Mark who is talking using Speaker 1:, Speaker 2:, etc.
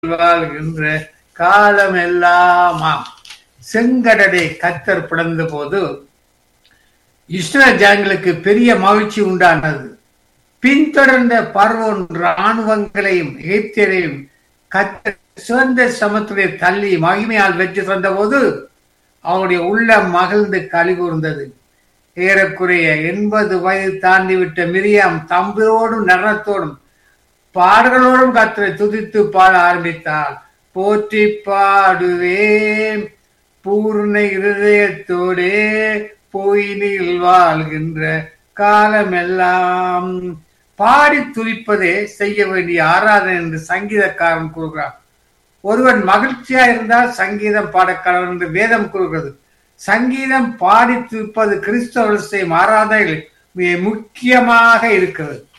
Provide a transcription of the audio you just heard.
Speaker 1: வாழ்கின்ற காலம் எல்லாமாம் செங்கடலை கத்தர் பிளந்த போது இஸ்ரேல் ஜனங்களுக்கு பெரிய மகிழ்ச்சி உண்டானது பின்தொடர்ந்த பர்வோன் இராணுவங்களையும் எகிப்தியரையும் கத்தர் சிறந்த சமத்துடைய தள்ளி மகிமையால் வெற்றி தந்தபோது அவருடைய உள்ளம் மகிழ்ந்து கழிகூர்ந்தது ஏறக்குறைய எண்பது வயது தாண்டிவிட்ட மிரியாம் தம்பியோடும் நடனத்தோடும் பாடல்களோடும் கத்தரை துதித்து பாட ஆரம்பித்தாள் போற்றி பாடுவேன் பூர்ண இருதயத்தோடே பொய்னில் வாழ்கின்ற காலமெல்லாம் பாடி துதிப்பதே செய்ய வேண்டிய ஆராதனை என்று சங்கீதக்காரன் கூறுகிறார் ஒருவன் மகிழ்ச்சியா இருந்தால் சங்கீதம் பாடக்காரன் என்று வேதம் கூறுகிறது சங்கீதம் பாடி துதிப்பது கிறிஸ்தவர்கள் செய்யும் ஆராதனைகள் மிக முக்கியமாக இருக்கிறது